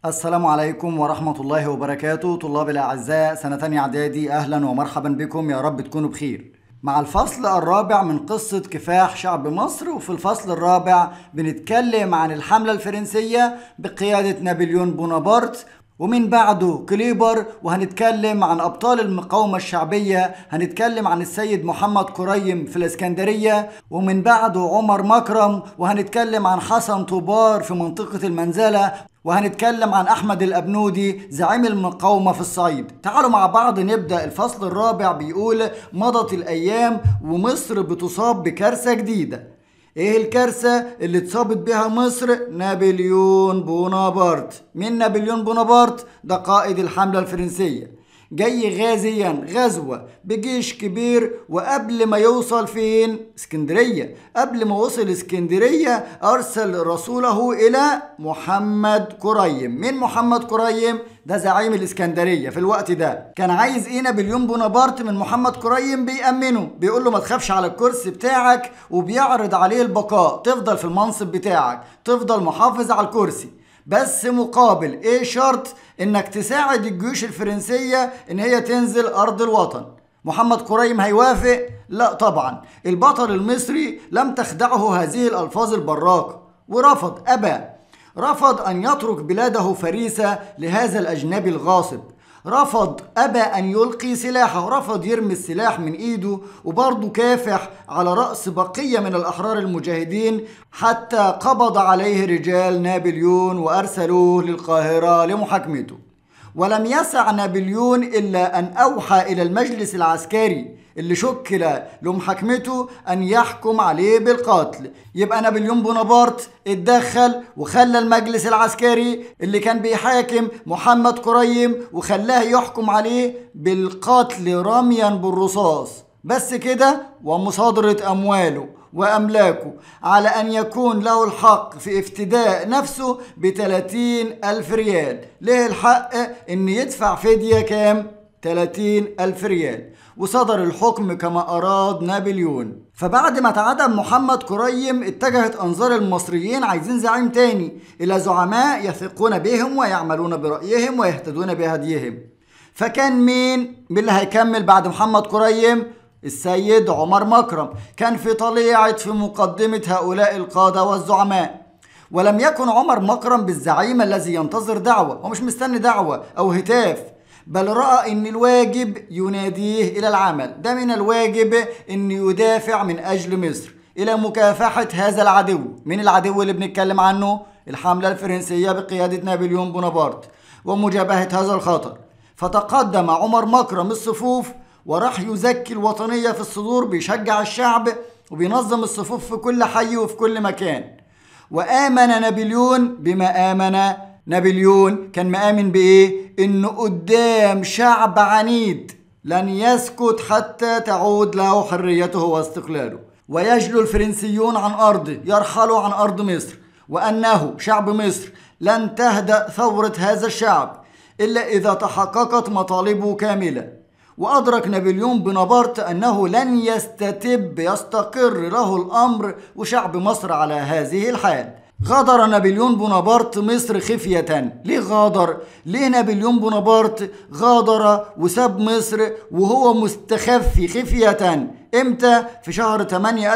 السلام عليكم ورحمة الله وبركاته طلاب الأعزاء سنة تانية إعدادي أهلا ومرحبا بكم يا رب تكونوا بخير مع الفصل الرابع من قصة كفاح شعب مصر وفي الفصل الرابع بنتكلم عن الحملة الفرنسية بقيادة نابليون بونابرت ومن بعده كليبر وهنتكلم عن أبطال المقاومة الشعبية هنتكلم عن السيد محمد كريم في الإسكندرية ومن بعده عمر مكرم وهنتكلم عن حسن طوبار في منطقة المنزلة وهنتكلم عن أحمد الأبنودي زعيم المقاومة في الصعيد تعالوا مع بعض نبدأ الفصل الرابع بيقول مضت الأيام ومصر بتصاب بكارثة جديدة ايه الكارثة اللي اتصابت بها مصر نابليون بونابرت مين نابليون بونابرت ده قائد الحملة الفرنسية جاي غازيا غزوة بجيش كبير وقبل ما يوصل فين اسكندرية قبل ما وصل اسكندرية أرسل رسوله إلى محمد كريم مين محمد كريم ده زعيم الإسكندرية في الوقت ده كان عايز إيه نابليون بونابرت من محمد كريم بيأمنه بيقول له ما تخافش على الكرسي بتاعك وبيعرض عليه البقاء تفضل في المنصب بتاعك تفضل محافظ على الكرسي بس مقابل ايه شرط انك تساعد الجيوش الفرنسية ان هي تنزل ارض الوطن محمد كريم هيوافق لا طبعا البطل المصري لم تخدعه هذه الالفاظ البراقة ورفض ابى رفض ان يترك بلاده فريسة لهذا الاجنبي الغاصب رفض أبى أن يلقي سلاحه رفض يرمي السلاح من إيده وبرضه كافح على رأس بقية من الأحرار المجاهدين حتى قبض عليه رجال نابليون وأرسلوه للقاهرة لمحاكمته ولم يسع نابليون إلا أن أوحى إلى المجلس العسكري اللي شكل لمحاكمته أن يحكم عليه بالقتل يبقى نابليون بونابرت اتدخل وخلى المجلس العسكري اللي كان بيحاكم محمد كريم وخلاه يحكم عليه بالقتل رميا بالرصاص بس كده ومصادرة أمواله وأملاكه على أن يكون له الحق في افتداء نفسه بثلاثين ألف ريال ليه الحق أن يدفع فدية كام؟ 30 ألف ريال وصدر الحكم كما أراد نابليون فبعد ما تعدم محمد كريم اتجهت أنظار المصريين عايزين زعيم تاني إلى زعماء يثقون بهم ويعملون برأيهم ويهتدون بهديهم فكان مين من اللي هيكمل بعد محمد كريم السيد عمر مكرم كان في طليعة في مقدمة هؤلاء القادة والزعماء ولم يكن عمر مكرم بالزعيم الذي ينتظر دعوة ومش مستني دعوة أو هتاف بل رأى أن الواجب يناديه إلى العمل ده من الواجب أن يدافع من أجل مصر إلى مكافحة هذا العدو من العدو اللي بنتكلم عنه الحملة الفرنسية بقيادة نابليون بونابرت ومجابهة هذا الخطر فتقدم عمر مكرم الصفوف وراح يزكي الوطنية في الصدور بيشجع الشعب وبينظم الصفوف في كل حي وفي كل مكان وآمن نابليون بما آمن نابليون كان مآمن بإيه؟ إنه قدام شعب عنيد لن يسكت حتى تعود له حريته واستقلاله ويجلو الفرنسيون عن أرضه يرحلوا عن أرض مصر وأنه شعب مصر لن تهدأ ثورة هذا الشعب إلا إذا تحققت مطالبه كاملة وأدرك نابليون بونابرت أنه لن يستتب يستقر له الأمر وشعب مصر على هذه الحال غادر نابليون بونابرت مصر خفية ليه غادر؟ ليه نابليون بونابرت غادر وساب مصر وهو مستخفي خفية امتى؟ في شهر 8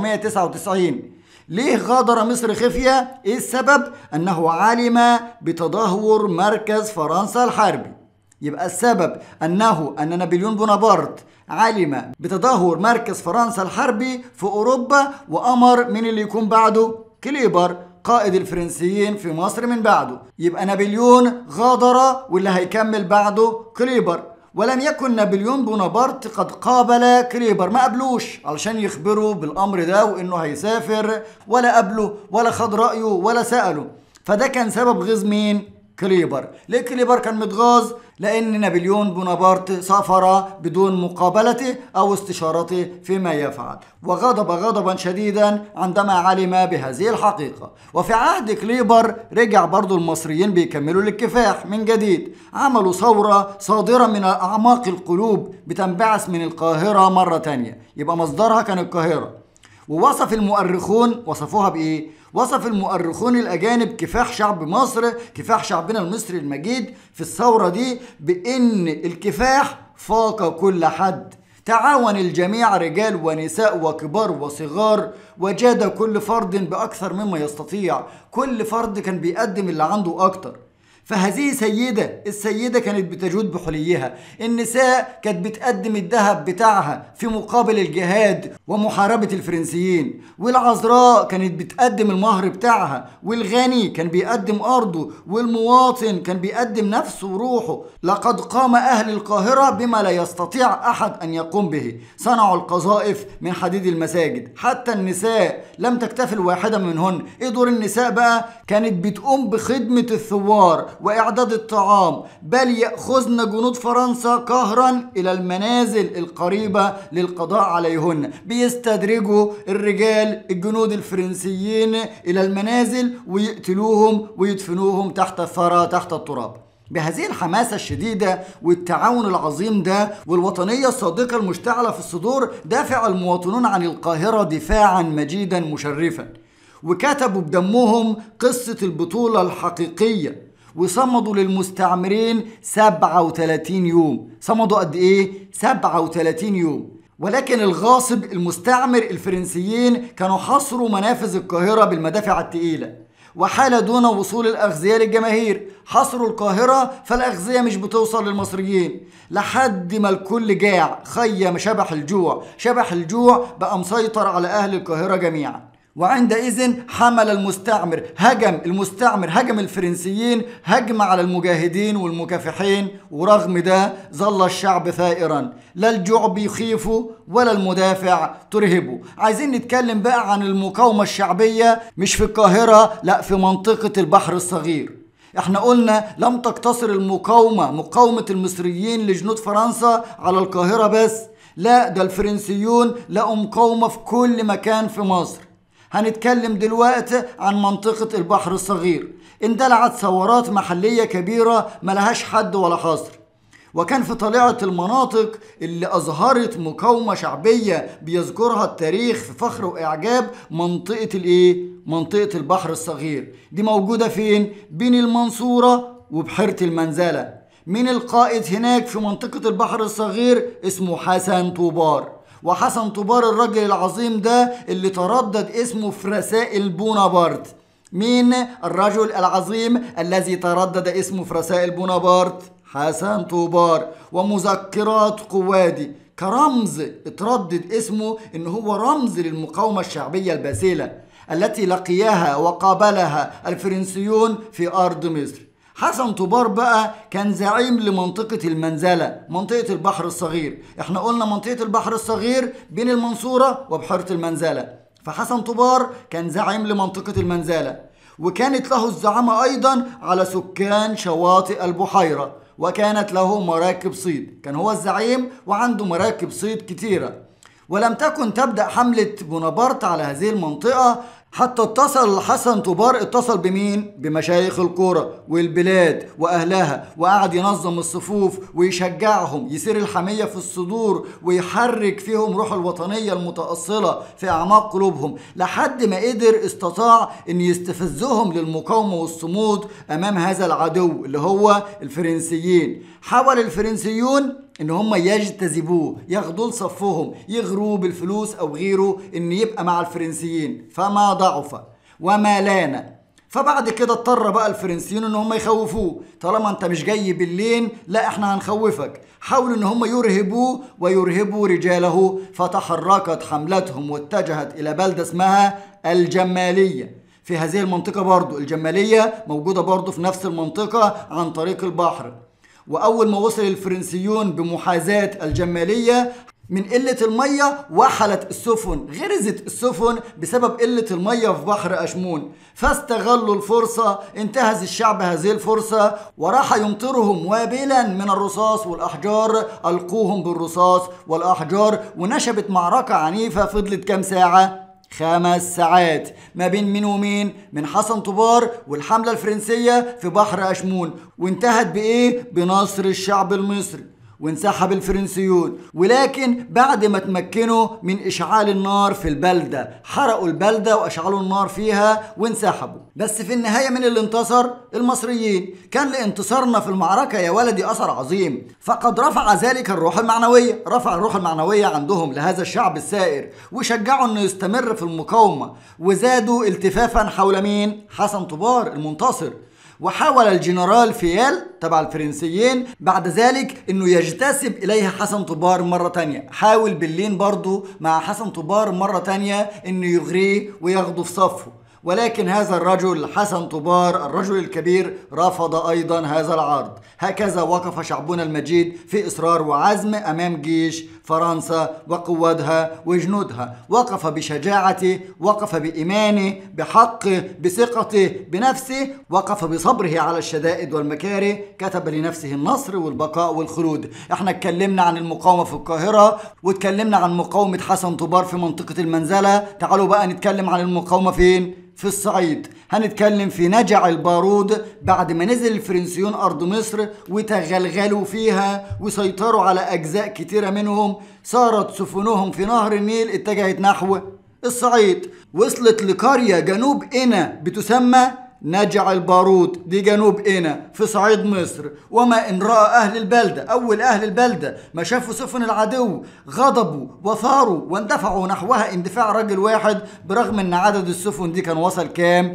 1799 ليه غادر مصر خفية؟ ايه السبب؟ انه علم بتدهور مركز فرنسا الحربي يبقى السبب انه ان نابليون بونابرت علم بتدهور مركز فرنسا الحربي في اوروبا وامر من اللي يكون بعده كليبر قائد الفرنسيين في مصر من بعده يبقى نابليون غادر واللي هيكمل بعده كليبر ولم يكن نابليون بونابرت قد قابل كليبر ما قبلوش علشان يخبره بالامر ده وانه هيسافر ولا قبله ولا خد رايه ولا ساله فده كان سبب غيظ مين كليبر ليه كليبر كان متغاظ لأن نابليون بونابرت سافر بدون مقابلته أو استشارته فيما يفعل وغضب غضبا شديدا عندما علم بهذه الحقيقة وفي عهد كليبر رجع برضو المصريين بيكملوا للكفاح من جديد عملوا ثورة صادرة من أعماق القلوب بتنبعث من القاهرة مرة تانية يبقى مصدرها كان القاهرة ووصف المؤرخون وصفوها بايه وصف المؤرخون الاجانب كفاح شعب مصر كفاح شعبنا المصري المجيد في الثوره دي بان الكفاح فاق كل حد تعاون الجميع رجال ونساء وكبار وصغار وجاد كل فرد باكثر مما يستطيع كل فرد كان بيقدم اللي عنده اكتر فهذه سيدة السيدة كانت بتجود بحليها النساء كانت بتقدم الذهب بتاعها في مقابل الجهاد ومحاربة الفرنسيين والعذراء كانت بتقدم المهر بتاعها والغني كان بيقدم أرضه والمواطن كان بيقدم نفسه وروحه لقد قام أهل القاهرة بما لا يستطيع أحد أن يقوم به صنعوا القذائف من حديد المساجد حتى النساء لم تكتفي الواحدة منهن إيه دور النساء بقى كانت بتقوم بخدمة الثوار وإعداد الطعام بل يأخذن جنود فرنسا قهرا إلى المنازل القريبة للقضاء عليهن بيستدرجوا الرجال الجنود الفرنسيين إلى المنازل ويقتلوهم ويدفنوهم تحت الثرى تحت التراب بهذه الحماسة الشديدة والتعاون العظيم ده والوطنية الصادقة المشتعلة في الصدور دافع المواطنون عن القاهرة دفاعا مجيدا مشرفا وكتبوا بدمهم قصة البطولة الحقيقية وصمدوا للمستعمرين 37 يوم صمدوا قد ايه 37 يوم ولكن الغاصب المستعمر الفرنسيين كانوا حصروا منافذ القاهرة بالمدافع التقيلة وحال دون وصول الأغذية للجماهير حصروا القاهرة فالأغذية مش بتوصل للمصريين لحد ما الكل جاع خيم شبح الجوع شبح الجوع بقى مسيطر على أهل القاهرة جميعا وعندئذ حمل المستعمر هجم المستعمر هجم الفرنسيين هجم على المجاهدين والمكافحين ورغم ده ظل الشعب ثائرا لا الجوع بيخيفه ولا المدافع ترهبه عايزين نتكلم بقى عن المقاومة الشعبية مش في القاهرة لا في منطقة البحر الصغير احنا قلنا لم تقتصر المقاومة مقاومة المصريين لجنود فرنسا على القاهرة بس لا ده الفرنسيون لقوا مقاومة في كل مكان في مصر هنتكلم دلوقتي عن منطقة البحر الصغير اندلعت ثورات محلية كبيرة ملهاش حد ولا حصر وكان في طليعة المناطق اللي أظهرت مقاومة شعبية بيذكرها التاريخ في فخر وإعجاب منطقة الإيه؟ منطقة البحر الصغير دي موجودة فين؟ بين المنصورة وبحيرة المنزلة مين القائد هناك في منطقة البحر الصغير اسمه حسن طوبار وحسن طوبار الراجل العظيم ده اللي تردد اسمه في رسائل بونابرت مين الرجل العظيم الذي تردد اسمه في رسائل بونابرت حسن طوبار ومذكرات قوادي كرمز اتردد اسمه ان هو رمز للمقاومة الشعبية الباسلة التي لقياها وقابلها الفرنسيون في ارض مصر حسن طوبار بقى كان زعيم لمنطقة المنزلة منطقة البحر الصغير احنا قلنا منطقة البحر الصغير بين المنصورة وبحيرة المنزلة فحسن طوبار كان زعيم لمنطقة المنزلة وكانت له الزعامة أيضا على سكان شواطئ البحيرة وكانت له مراكب صيد كان هو الزعيم وعنده مراكب صيد كتيرة ولم تكن تبدأ حملة بونابرت على هذه المنطقة حتى اتصل حسن طوبار اتصل بمين؟ بمشايخ القرى والبلاد واهلها وقعد ينظم الصفوف ويشجعهم يسير الحميه في الصدور ويحرك فيهم روح الوطنيه المتاصله في اعماق قلوبهم لحد ما قدر استطاع ان يستفزهم للمقاومه والصمود امام هذا العدو اللي هو الفرنسيين حاول الفرنسيون ان هم يجتذبوه ياخدوه لصفهم يغروه بالفلوس او غيره ان يبقى مع الفرنسيين فما ضعف وما لان فبعد كده اضطر بقى الفرنسيين ان هم يخوفوه طالما انت مش جاي بالليل لا احنا هنخوفك حاولوا ان هم يرهبوه ويرهبوا رجاله فتحركت حملتهم واتجهت الى بلده اسمها الجماليه في هذه المنطقة برضو الجمالية موجودة برضو في نفس المنطقة عن طريق البحر وأول ما وصل الفرنسيون بمحاذاة الجمالية من قلة المية وحلت السفن غرزت السفن بسبب قلة المية في بحر أشمون فاستغلوا الفرصة انتهز الشعب هذه الفرصة وراح يمطرهم وابلا من الرصاص والأحجار ألقوهم بالرصاص والأحجار ونشبت معركة عنيفة فضلت كام ساعة؟ خمس ساعات ما بين مين ومين من حسن طبار والحملة الفرنسية في بحر أشمون وانتهت بإيه بنصر الشعب المصري وانسحب الفرنسيون ولكن بعد ما تمكنوا من إشعال النار في البلدة حرقوا البلدة وأشعلوا النار فيها وانسحبوا بس في النهاية من اللي انتصر المصريين كان لانتصارنا في المعركة يا ولدي أثر عظيم فقد رفع ذلك الروح المعنوية رفع الروح المعنوية عندهم لهذا الشعب السائر وشجعوا أنه يستمر في المقاومة وزادوا التفافا حول مين؟ حسن طبار المنتصر وحاول الجنرال فيال تبع الفرنسيين بعد ذلك انه يجتسب اليها حسن طبار مرة تانية حاول باللين برضو مع حسن طبار مرة تانية انه يغريه وياخده في صفه ولكن هذا الرجل حسن طبار الرجل الكبير رفض ايضا هذا العرض هكذا وقف شعبنا المجيد في اصرار وعزم امام جيش فرنسا وقوادها وجنودها وقف بشجاعته وقف بإيمانه بحقه بثقته بنفسه وقف بصبره على الشدائد والمكاره كتب لنفسه النصر والبقاء والخلود احنا اتكلمنا عن المقاومة في القاهرة واتكلمنا عن مقاومة حسن طبار في منطقة المنزلة تعالوا بقى نتكلم عن المقاومة فين في الصعيد هنتكلم في نجع البارود بعد ما نزل الفرنسيون أرض مصر وتغلغلوا فيها وسيطروا على أجزاء كتيرة منهم صارت سفنهم في نهر النيل اتجهت نحو الصعيد وصلت لقرية جنوب إنا بتسمى نجع البارود دي جنوب إنا في صعيد مصر وما إن رأى أهل البلدة أول أهل البلدة ما شافوا سفن العدو غضبوا وثاروا واندفعوا نحوها اندفاع رجل واحد برغم أن عدد السفن دي كان وصل كام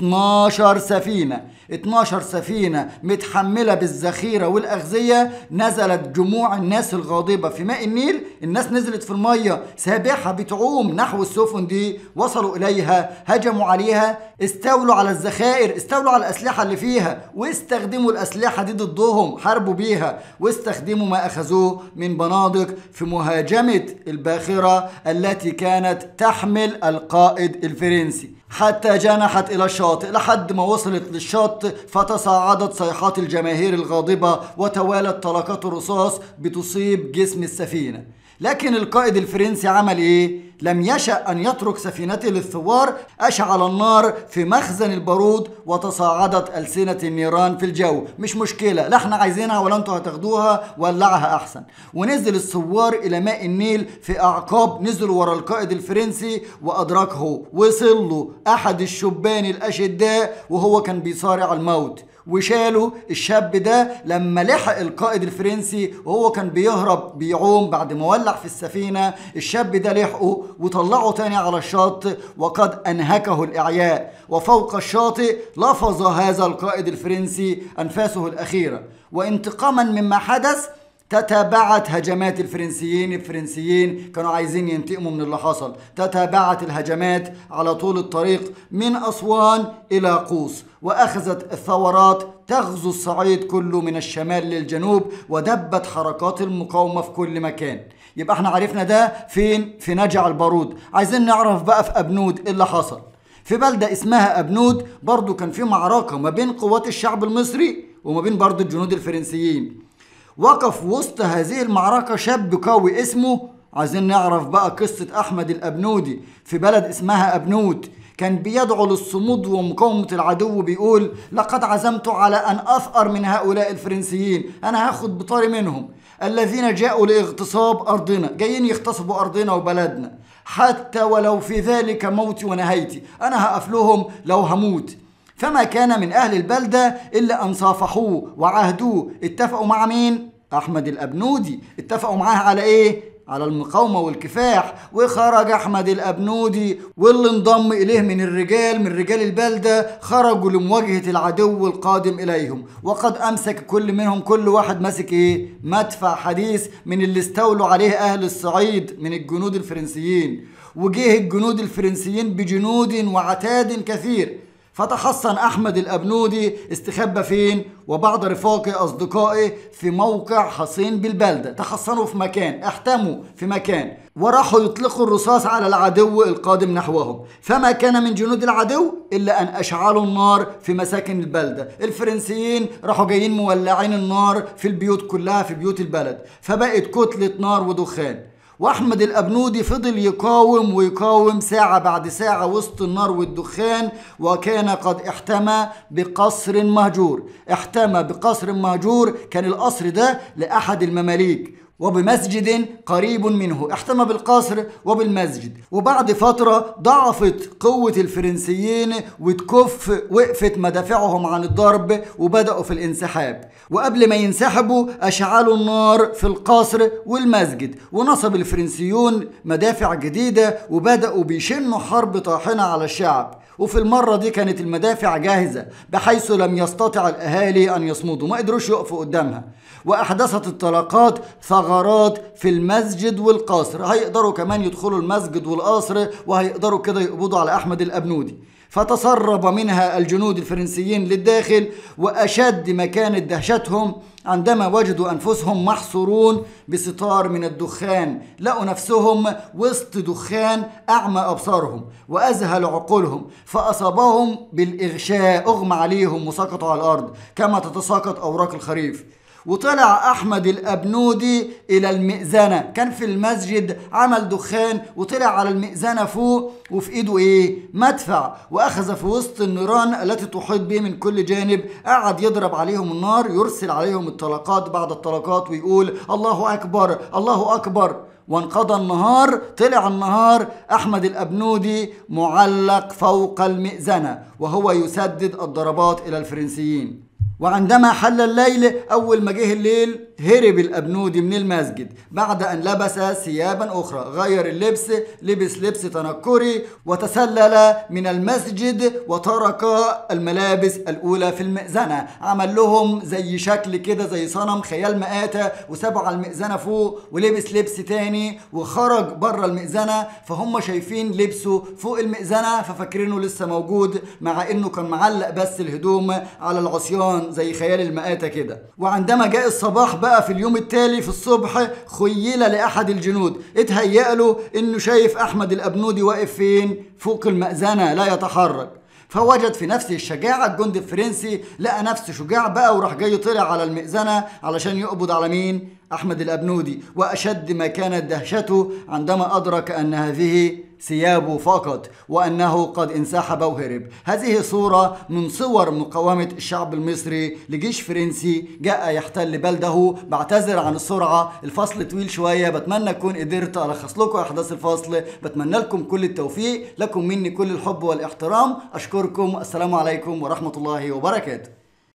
12 سفينة 12 سفينة متحملة بالذخيرة والأغذية نزلت جموع الناس الغاضبة في ماء النيل الناس نزلت في المية سابحة بتعوم نحو السفن دي وصلوا إليها هجموا عليها استولوا على الذخائر استولوا على الأسلحة اللي فيها واستخدموا الأسلحة دي ضدهم حاربوا بيها واستخدموا ما أخذوه من بنادق في مهاجمة الباخرة التي كانت تحمل القائد الفرنسي حتى جنحت إلى الشاطئ لحد ما وصلت للشط فتصاعدت صيحات الجماهير الغاضبة وتوالت طلقات الرصاص بتصيب جسم السفينة لكن القائد الفرنسي عمل ايه؟ لم يشأ أن يترك سفينته للثوار أشعل النار في مخزن البارود وتصاعدت ألسنة النيران في الجو مش مشكلة لا احنا عايزينها ولا انتوا هتاخدوها ولعها أحسن ونزل الثوار إلى ماء النيل في أعقاب نزلوا ورا القائد الفرنسي وأدركه وصل له أحد الشبان الأشداء وهو كان بيصارع الموت وشالوا الشاب ده لما لحق القائد الفرنسي وهو كان بيهرب بيعوم بعد ما ولع في السفينة الشاب ده لحقه وطلعه تاني على الشط وقد أنهكه الإعياء وفوق الشاطئ لفظ هذا القائد الفرنسي أنفاسه الأخيرة وانتقاما مما حدث تتابعت هجمات الفرنسيين الفرنسيين كانوا عايزين ينتقموا من اللي حصل تتابعت الهجمات على طول الطريق من أسوان إلى قوس وأخذت الثورات تغزو الصعيد كله من الشمال للجنوب ودبت حركات المقاومة في كل مكان يبقى احنا عرفنا ده فين في نجع البارود عايزين نعرف بقى في أبنود إيه اللي حصل في بلدة اسمها أبنود برضو كان في معركة ما بين قوات الشعب المصري وما بين برضو الجنود الفرنسيين وقف وسط هذه المعركة شاب قوي اسمه عايزين نعرف بقى قصة أحمد الأبنودي في بلد اسمها أبنود كان بيدعو للصمود ومقاومة العدو بيقول لقد عزمت على أن أثأر من هؤلاء الفرنسيين أنا هاخد بطاري منهم الذين جاءوا لاغتصاب أرضنا جايين يغتصبوا أرضنا وبلدنا حتى ولو في ذلك موتي ونهايتي أنا هقفلهم لو هموت فما كان من أهل البلدة إلا أن صافحوه وعاهدوه اتفقوا مع مين؟ أحمد الأبنودي اتفقوا معاه على إيه؟ على المقاومة والكفاح وخرج أحمد الأبنودي واللي انضم إليه من الرجال من رجال البلدة خرجوا لمواجهة العدو القادم إليهم وقد أمسك كل منهم كل واحد ماسك إيه مدفع حديث من اللي استولوا عليه أهل الصعيد من الجنود الفرنسيين وجه الجنود الفرنسيين بجنود وعتاد كثير فتحصن أحمد الأبنودي استخبى فين وبعض رفاقه أصدقائه في موقع حصين بالبلدة تحصنوا في مكان احتموا في مكان وراحوا يطلقوا الرصاص على العدو القادم نحوهم فما كان من جنود العدو إلا أن أشعلوا النار في مساكن البلدة الفرنسيين راحوا جايين مولعين النار في البيوت كلها في بيوت البلد فبقت كتلة نار ودخان واحمد الابنودي فضل يقاوم ويقاوم ساعه بعد ساعه وسط النار والدخان وكان قد احتمى بقصر مهجور احتمى بقصر مهجور كان القصر ده لاحد المماليك وبمسجد قريب منه احتمى بالقصر وبالمسجد وبعد فترة ضعفت قوة الفرنسيين وتكف وقفت مدافعهم عن الضرب وبدأوا في الانسحاب وقبل ما ينسحبوا أشعلوا النار في القصر والمسجد ونصب الفرنسيون مدافع جديدة وبدأوا بيشنوا حرب طاحنة على الشعب وفي المرة دي كانت المدافع جاهزة بحيث لم يستطع الأهالي أن يصمدوا ما قدروش يقفوا قدامها وأحدثت الطلقات ثغرات في المسجد والقصر هيقدروا كمان يدخلوا المسجد والقصر وهيقدروا كده يقبضوا على أحمد الأبنودي فتسرب منها الجنود الفرنسيين للداخل وأشد ما كانت دهشتهم عندما وجدوا أنفسهم محصورون بستار من الدخان لقوا نفسهم وسط دخان أعمى أبصارهم وأذهل عقولهم فأصابهم بالإغشاء أغمى عليهم وسقطوا على الأرض كما تتساقط أوراق الخريف وطلع احمد الابنودي الى المئذنه كان في المسجد عمل دخان وطلع على المئذنه فوق وفي ايده ايه مدفع واخذ في وسط النيران التي تحيط به من كل جانب قعد يضرب عليهم النار يرسل عليهم الطلقات بعد الطلقات ويقول الله اكبر الله اكبر وانقضى النهار طلع النهار احمد الابنودي معلق فوق المئذنه وهو يسدد الضربات الى الفرنسيين وعندما حل الليل أول ما جه الليل هرب الأبنودي من المسجد بعد أن لبس ثيابا أخرى غير اللبس لبس لبس تنكري وتسلل من المسجد وترك الملابس الأولى في المئذنة عمل لهم زي شكل كده زي صنم خيال مآتة وسابوا على المئذنة فوق ولبس لبس تاني وخرج بره المئذنة فهم شايفين لبسه فوق المئذنة ففاكرينه لسه موجود مع انه كان معلق بس الهدوم على العصيان زي خيال المآتة كده وعندما جاء الصباح بقى في اليوم التالي في الصبح خيل لأحد الجنود اتهيأ له انه شايف احمد الابنودي واقف فين فوق المأذنة لا يتحرك فوجد في نفسه الشجاعة الجندي الفرنسي لقى نفسه شجاع بقى وراح جاي طلع على المئذنة علشان يقبض على مين؟ أحمد الأبنودي وأشد ما كانت دهشته عندما أدرك أن هذه ثيابه فقط وأنه قد انسحب وهرب هذه صورة من صور مقاومة الشعب المصري لجيش فرنسي جاء يحتل بلده بعتذر عن السرعة الفصل طويل شوية بتمنى أكون قدرت ألخص لكم أحداث الفصل بتمنى لكم كل التوفيق لكم مني كل الحب والاحترام أشكركم السلام عليكم ورحمة الله وبركاته